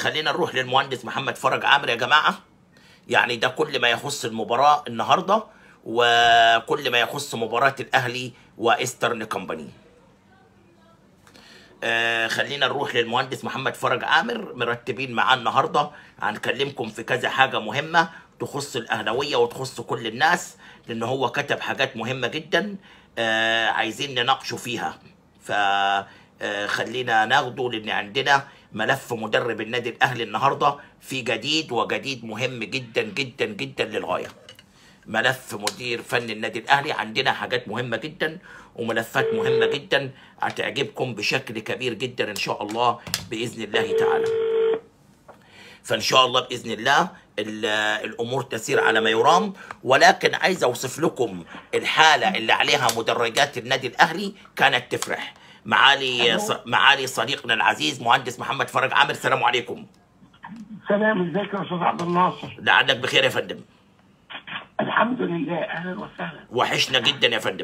خلينا نروح للمهندس محمد فرج عامر يا جماعه يعني ده كل ما يخص المباراه النهارده وكل ما يخص مباراه الاهلي وايسترن كومباني آه خلينا نروح للمهندس محمد فرج عامر مرتبين معاه النهارده هنكلمكم في كذا حاجه مهمه تخص الاهلاويه وتخص كل الناس لان هو كتب حاجات مهمه جدا آه عايزين نناقشوا فيها ف آه، خلينا ناخده لان عندنا ملف مدرب النادي الاهلي النهارده في جديد وجديد مهم جدا جدا جدا للغايه ملف مدير فن النادي الاهلي عندنا حاجات مهمه جدا وملفات مهمه جدا هتعجبكم بشكل كبير جدا ان شاء الله باذن الله تعالى فان شاء الله باذن الله ال- الامور تسير على ما يرام ولكن عايز اوصف لكم الحاله اللي عليها مدرجات النادي الاهلي كانت تفرح معالي ص- معالي صديقنا العزيز مهندس محمد فرج عامر السلام عليكم سلام ازيك يا استاذ عبد الناصر لعلك بخير يا فندم الحمد لله اهلا وسهلا وحشنا جدا يا فندم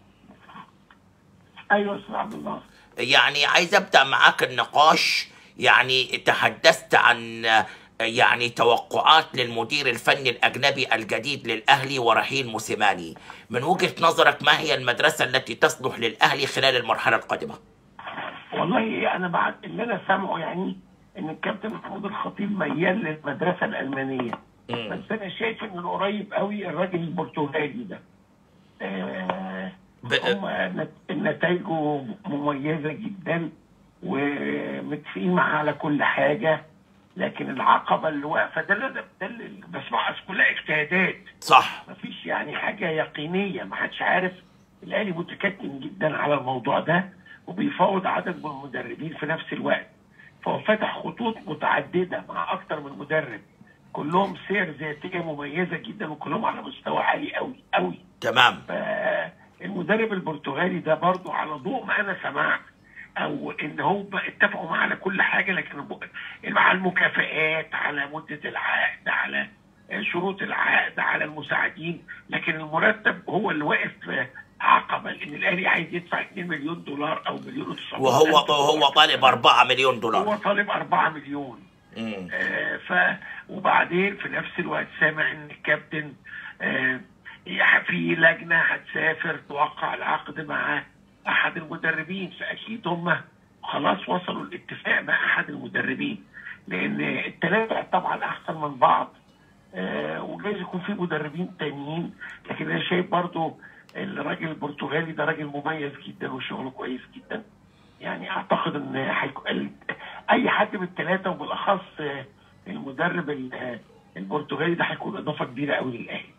ايوه يا استاذ عبد الناصر يعني عايز ابدا معاك النقاش يعني تحدثت عن يعني توقعات للمدير الفني الاجنبي الجديد للاهلي ورحيل موسيماني من وجهه نظرك ما هي المدرسه التي تصلح للاهلي خلال المرحله القادمه والله انا بعد اللي انا سامعه يعني ان الكابتن محمود الخطيب ميال للمدرسه الالمانيه مم. بس انا شايف ان قريب قوي الراجل البرتغالي ده آه ب- هم نت- نتائجه مميزه جدا ومتفقين معاه على كل حاجه لكن العقبه اللي واقفه ده اللي ده اللي بسمعها بس كلها اجتهادات صح مفيش يعني حاجة يقينية ما حدش عارف الأهلي متكتم جدا على الموضوع ده وبيفاوض عدد من المدربين في نفس الوقت فهو فتح خطوط متعددة مع أكتر من مدرب كلهم سير ذاتية مميزة جدا وكلهم على مستوى عالي قوي قوي تمام فالمدرب البرتغالي ده برضو على ضوء ما أنا سمعت او ان هو بقى اتفقوا معاه على كل حاجه لكن الب- على المكافئات على مده العقد على شروط العقد على المساعدين لكن المرتب هو اللي واقف عقبه لان الاهلي عايز يدفع 2 مليون دولار او مليون و900 وهو هو طالب 4 مليون هو دولار طالب 4 مليون مم. آه، ف وبعدين في نفس الوقت سامع ان الكابتن آه، يح- في لجنه هتسافر توقع العقد مع احد المدربين فاكيد هم خلاص وصلوا الاتفاق مع احد المدربين لان الثلاثه طبعا احسن من بعض آه، وجايز يكون في مدربين تانيين لكن انا شايف برضو الراجل البرتغالي ده راجل مميز جدا وشغله كويس جدا يعني اعتقد ان هيك- ال- اي حد من الثلاثه وبالاخص آه، المدرب ال- آه، البرتغالي ده هيكون اضافه كبيره قوي للاهلي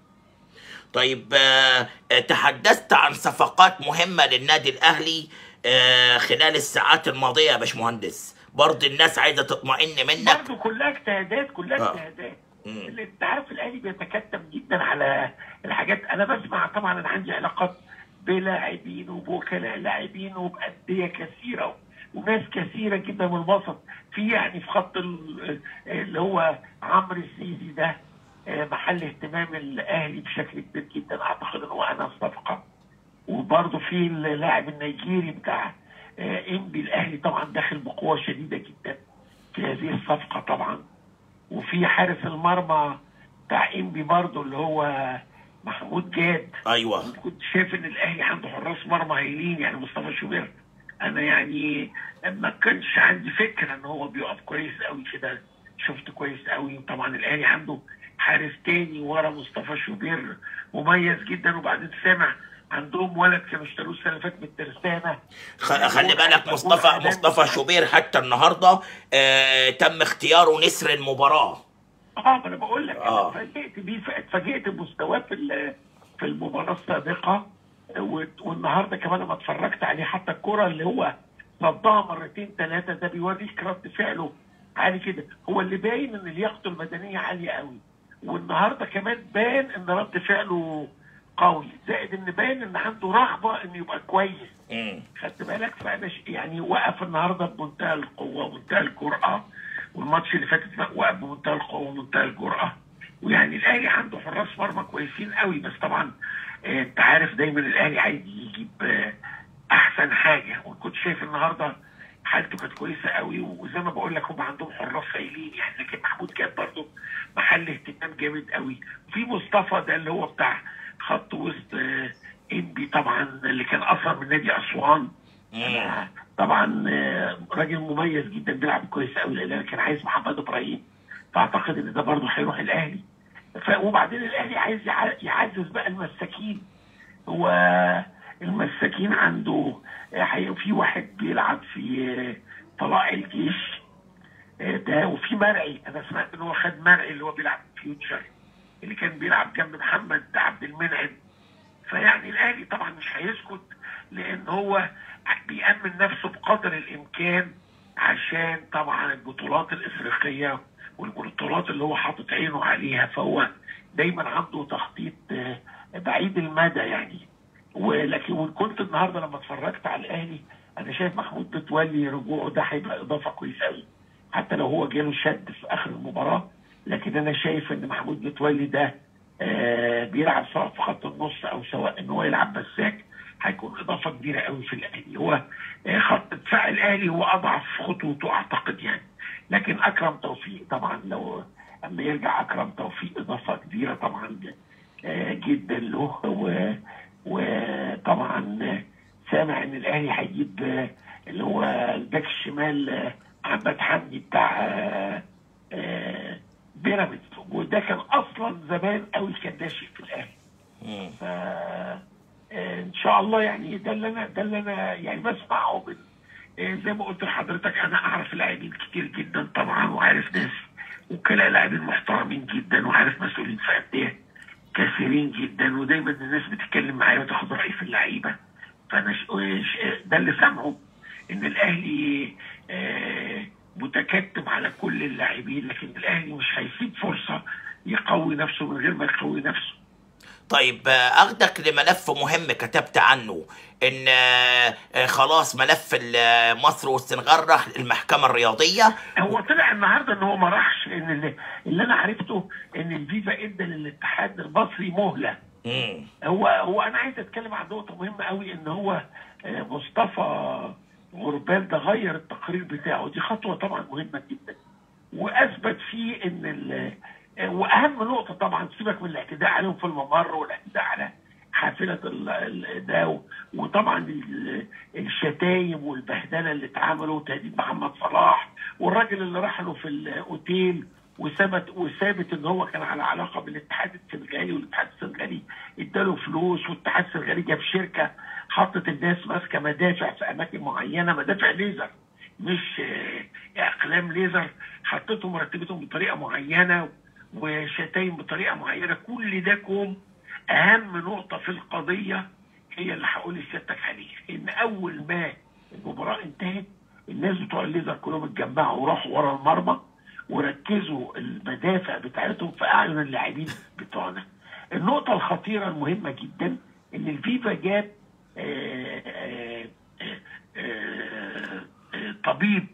طيب آه، آه، تحدثت عن صفقات مهمة للنادي الأهلي آه، خلال الساعات الماضية يا باشمهندس برضه الناس عايزة تطمئن منك برضه كلها اجتهادات كلها آه. اجتهادات مم. اللي انت عارف الاهلي بيتكتم جدا على الحاجات انا بسمع طبعا انا عندي علاقات بلاعبين وبوكلاء لاعبين وبأندية كثيرة وناس كثيرة جدا من الوسط في يعني في خط ال- اللي هو عمرو السيسي ده آه، محل اهتمام الاهلي بشكل كبير جدا اعتقد ان هو انا الصفقه وبرضه في اللاعب النيجيري بتاع آه، انبي الاهلي طبعا داخل بقوه شديده جدا في هذه الصفقه طبعا وفي حارس المرمى بتاع انبي برضه اللي هو محمود جاد أيوه كنت شايف ان الاهلي عنده حراس مرمى هايلين يعني مصطفى شوبير انا يعني ما كانش عندي فكره ان هو بيقف كويس قوي كده شفت كويس قوي وطبعا الاهلي عنده حارس تاني ورا مصطفى شوبير مميز جدا وبعدين سامع عندهم ولد كانوا اشتروه السنه اللي فاتت من الترسانه خ- خلي بالك مصطفى مصطفى شوبير حتى النهارده آه تم اختياره نسر المباراه اه ما انا بقول لك آه. انا اتفاجئت بيه اتفاجئت بمستواه في ال- في المباراه السابقه و- والنهارده كمان لما اتفرجت عليه حتى الكره اللي هو صدها مرتين ثلاثه ده بيوريك رد فعله عالي كده هو اللي باين ان لياقته البدنيه عاليه قوي والنهارده كمان بان ان رد فعله قوي زائد ان باين ان عنده رغبه انه يبقى كويس مم. خدت بالك فانا ش- يعني وقف النهارده بمنتهى القوه ومنتهى الجرأه والماتش اللي فاتت بقى وقف بمنتهى القوه ومنتهى الجرأه ويعني الاهلي عنده حراس مرمى كويسين قوي بس طبعا آه، انت عارف دايما الاهلي عايز يجيب آه، احسن حاجه وكنت شايف النهارده حالته كانت كويسه قوي وزي ما بقول لك هم عندهم حراس هايلين يعني لكن محمود كان برضه محل اهتمام جامد قوي في مصطفى ده اللي هو بتاع خط وسط آه، انبي طبعا اللي كان اصلا من نادي اسوان مم. طبعا آه، راجل مميز جدا بيلعب كويس قوي لان انا كان عايز محمد ابراهيم فاعتقد ان ده برضه هيروح الاهلي ف- وبعدين الاهلي عايز يع- يعزز بقى المساكين هو المساكين عنده آه، هي- في واحد بيلعب في آه، طلائع الجيش آه، ده وفي مرعي انا سمعت ان هو خد مرعي اللي هو بيلعب في فيوتشر اللي كان بيلعب جنب محمد عبد المنعم فيعني الاهلي طبعا مش هيسكت لان هو بيأمن نفسه بقدر الامكان عشان طبعا البطولات الافريقيه والبطولات اللي هو حاطط عينه عليها فهو دايما عنده تخطيط آه، بعيد المدى يعني ولكن وكنت النهارده لما اتفرجت على الاهلي انا شايف محمود متولي رجوعه ده هيبقى اضافه كويسه قوي حتى لو هو جاله شد في اخر المباراه لكن انا شايف ان محمود متولي ده آه بيلعب سواء في خط النص او سواء ان هو يلعب مساك هيكون اضافه كبيره قوي في الاهلي هو آه خط دفاع الاهلي هو اضعف خطوطه اعتقد يعني لكن اكرم توفيق طبعا لو اما يرجع اكرم توفيق اضافه كبيره طبعا آه جدا له و- وطبعا آه، سامع ان الاهلي هيجيب آه، اللي هو الباك الشمال آه، محمد حمدي بتاع آه، آه، بيراميدز وده كان اصلا زمان قوي كان ناشئ في الاهلي مم. ف آه، ان شاء الله يعني ده اللي انا ده اللي انا يعني بسمعه من آه، زي ما قلت لحضرتك انا اعرف لاعبين كتير جدا طبعا وعارف ناس وكلاء لاعبين محترمين جدا وعارف مسؤولين في انديه كثيرين جدا ودايما الناس بتتكلم معايا وتاخد رايي في اللعيبه فانا ش... ش- ده اللي سامعه ان الاهلي آه، متكتم على كل اللاعبين لكن الاهلي مش هيسيب فرصه يقوي نفسه من غير ما يقوي نفسه طيب آه، اخدك لملف مهم كتبت عنه ان آه، آه، خلاص ملف ال- مصر والسنغال راح المحكمه الرياضيه هو طلع النهارده ان هو ما راحش لان اللي, اللي انا عرفته ان الفيفا ادى للاتحاد المصري مهله مم. هو هو انا عايز اتكلم عن نقطه مهمه قوي ان هو آه، مصطفى غربال ده غير التقرير بتاعه دي خطوه طبعا مهمه جدا واثبت فيه ان ال- آه، واهم نقطه طبعا سيبك من الاعتداء عليهم في الممر والاعتداء على حافله ال- ال- ده و- وطبعا ال- الشتايم والبهدله اللي اتعملوا وتهديد محمد صلاح والراجل اللي راح له في الاوتيل وثبت وثابت ان هو كان على علاقه بالاتحاد السنغالي والاتحاد السنغالي اداله فلوس والاتحاد السنغالي جاب شركه حطت الناس ماسكه مدافع في اماكن معينه مدافع ليزر مش آه، اقلام ليزر حطيتهم مرتبتهم بطريقه معينه وشتايم بطريقه معينه كل ده كوم اهم نقطه في القضيه هي اللي هقول لسيادتك عليها ان اول ما المباراه انتهت الناس بتوع الليزر كلهم اتجمعوا وراحوا ورا المرمى وركزوا المدافع بتاعتهم في اعين اللاعبين بتوعنا. النقطه الخطيره المهمه جدا ان الفيفا جاب آه، آه، آه، آه، آه، طبيب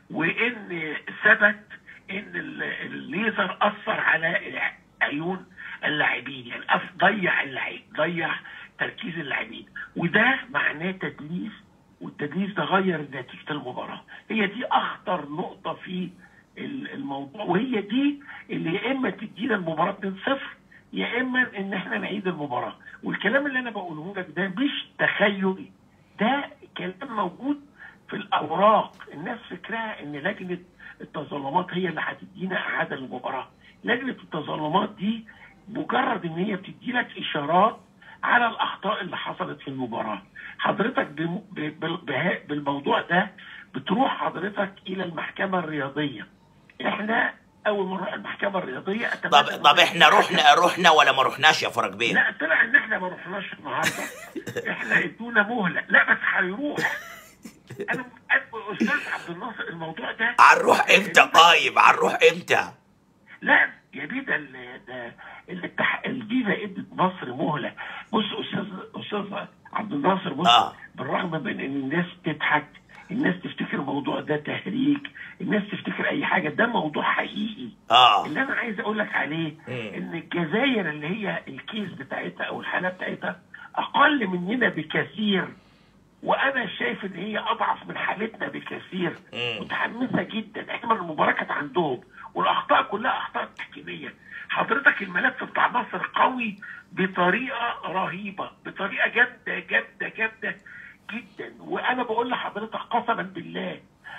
وان ثبت ان ال- الليزر اثر على عيون اللاعبين يعني أف- ضيع اللعيب ضيع تركيز اللاعبين وده معناه تدليس والتدليس ده غير نتيجه المباراه هي دي اخطر نقطه في ال- الموضوع وهي دي اللي يا اما تدينا المباراه 2-0 يا اما ان احنا نعيد المباراه والكلام اللي انا بقوله لك ده مش تخيل ده كلام موجود في الاوراق الناس فكرها ان لجنه التظلمات هي اللي هتدينا اعاده المباراه لجنه التظلمات دي مجرد ان هي بتدي لك اشارات على الاخطاء اللي حصلت في المباراه حضرتك بم- ب- بال- به- بالموضوع ده بتروح حضرتك الى المحكمه الرياضيه احنا اول ما نروح المحكمه الرياضيه طب أتمنى طب احنا رحنا رحنا ولا ما رحناش يا فرج بيه لا طلع ان احنا ما رحناش النهارده احنا ادونا مهله لا بس هيروح انا أنا- استاذ عبد الناصر الموضوع ده هنروح امتى طيب هنروح امتى لا يا بيه ده ال- ده الاتح- الفيفا ادت مصر مهله بص استاذ استاذ عبد الناصر بص آه. بالرغم من ان الناس تضحك الناس تفتكر الموضوع ده تهريج الناس تفتكر اي حاجه ده موضوع حقيقي اه اللي انا عايز اقول لك عليه مم. ان الجزائر اللي هي الكيس بتاعتها او الحاله بتاعتها اقل مننا بكثير وانا شايف ان هي اضعف من حالتنا بكثير مم. متحمسه جدا احنا المباراه كانت عندهم والاخطاء كلها اخطاء تحكيميه حضرتك الملف بتاع مصر قوي بطريقه رهيبه بطريقه جامده جامده جامده جدا وانا بقول لحضرتك قسما بالله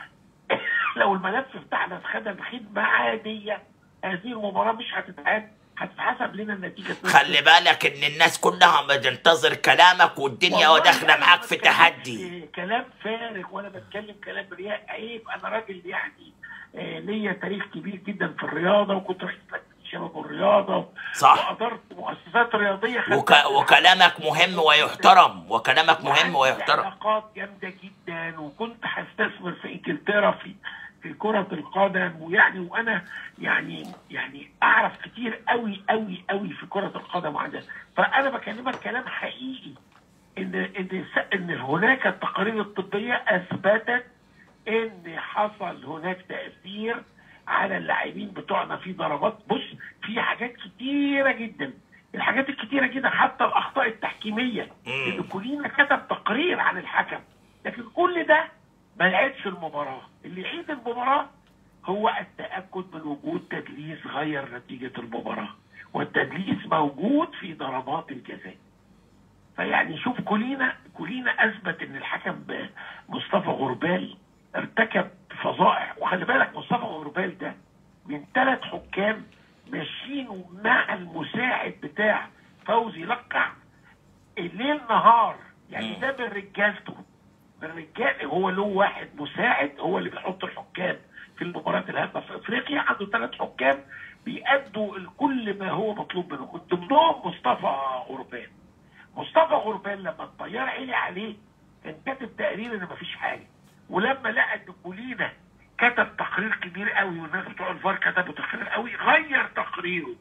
لو الملف بتاعنا اتخدم خدمه عاديه هذه المباراه مش هتتعاد هتتحسب لنا النتيجه خلي بالك ان الناس كلها بتنتظر كلامك والدنيا والله داخله أنا معاك ما في بتكلمش تحدي كلام فارغ وانا بتكلم كلام رياء عيب انا راجل يعني آه، ليا تاريخ كبير جدا في الرياضه وكنت رئيس لجنه الشباب والرياضه صح. وادرت مؤسسات رياضيه وك... خدمت وكلامك مهم ويحترم وكلامك مهم وعندي ويحترم علاقات جامده جدا وكنت هستثمر في انجلترا في في كرة القدم ويعني وانا يعني يعني اعرف كتير قوي قوي قوي في كرة القدم وعندها فانا بكلمك كلام حقيقي ان ان س- ان هناك التقارير الطبية اثبتت ان حصل هناك تأثير على اللاعبين بتوعنا في ضربات بص في حاجات كتيرة جدا الحاجات الكتيرة جدا حتى الاخطاء التحكيمية مم. اللي كلنا كتب تقرير عن الحكم لكن كل ده ما لعبش المباراة اللي يعيد المباراة هو التأكد من وجود تدليس غير نتيجة المباراة والتدليس موجود في ضربات الجزاء فيعني شوف كلنا كلنا اثبت ان الحكم مصطفى غربال ارتكب فظائع وخلي بالك مصطفى غربال ده من ثلاث حكام ماشيين مع المساعد بتاع فوزي لقع الليل نهار يعني مم. ده من رجالته من رجال هو له واحد مساعد هو اللي بيحط الحكام في المباريات الهامه في افريقيا عنده ثلاث حكام بيأدوا كل ما هو مطلوب منهم من ضمنهم مصطفى غربال مصطفى غربال لما الطيار عيني عليه كان كاتب تقرير ان مفيش حاجه ولما لقى ان كولينا كتب تقرير كبير قوي والناس بتوع الفار كتبوا تقرير قوي غير تقريره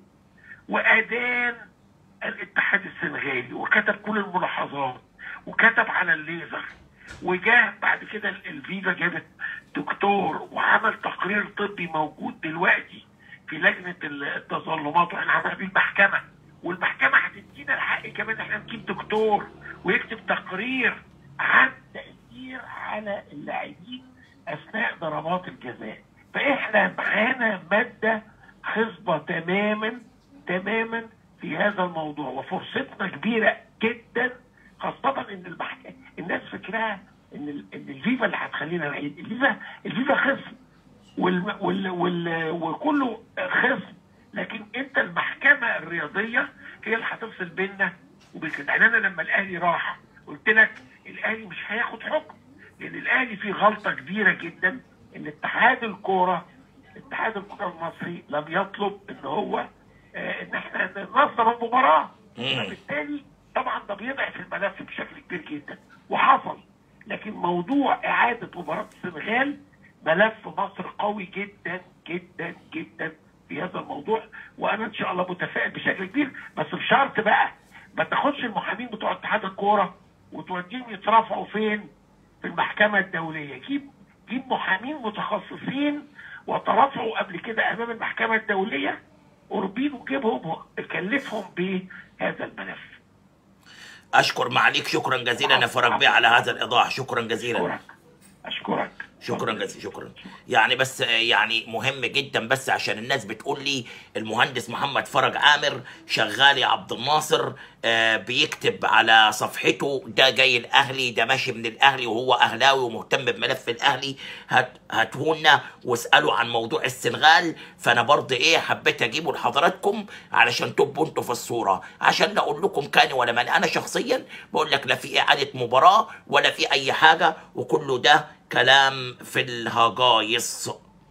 وادان الاتحاد السنغالي وكتب كل الملاحظات وكتب على الليزر وجاء بعد كده ال- الفيفا جابت دكتور وعمل تقرير طبي موجود دلوقتي في لجنه ال- التظلمات واحنا عملنا بيه المحكمه والمحكمه هتدينا الحق كمان احنا نجيب دكتور ويكتب تقرير عن تاثير على اللاعبين اثناء ضربات الجزاء فاحنا معانا ماده خصبه تماما تماما في هذا الموضوع وفرصتنا كبيره جدا خاصه ان المحكمه الناس فكرها ان ال- ان الفيفا اللي هتخلينا نعيد الفيفا الفيفا خصم وال وال وال وكله خصم لكن انت المحكمه الرياضيه هي اللي هتفصل بيننا وبين كده يعني انا لما الاهلي راح قلت لك الاهلي مش هياخد حكم لان الاهلي فيه غلطه كبيره جدا ان اتحاد الكوره اتحاد الكوره المصري لم يطلب ان هو آه، ان احنا ننظم المباراه مم. فبالتالي طبعا ده بيضعف الملف بشكل كبير جدا وحصل لكن موضوع اعاده مباراه السنغال ملف مصر قوي جدا جدا جدا في هذا الموضوع وانا ان شاء الله متفائل بشكل كبير بس بشرط بقى ما تاخدش المحامين بتوع اتحاد الكوره وتوديهم يترافعوا فين؟ في المحكمه الدوليه جيب جيب محامين متخصصين وترافعوا قبل كده امام المحكمه الدوليه قربين وجيبهم كلفهم بهذا الملف اشكر معاليك شكرا جزيلا يا فرج بيه على هذا الايضاح شكرا جزيلا اشكرك اشكرك شكرا جزيلا شكرا يعني بس يعني مهم جدا بس عشان الناس بتقول لي المهندس محمد فرج عامر شغال يا عبد الناصر آه، بيكتب على صفحته ده جاي الاهلي ده ماشي من الاهلي وهو اهلاوي ومهتم بملف الاهلي هات هاتهولنا واسالوا عن موضوع السنغال فانا برضه ايه حبيت اجيبه لحضراتكم علشان تبقوا انتوا في الصوره عشان لا اقول لكم كان ولا من انا شخصيا بقول لك لا في اعاده مباراه ولا في اي حاجه وكله ده كلام في الهجايص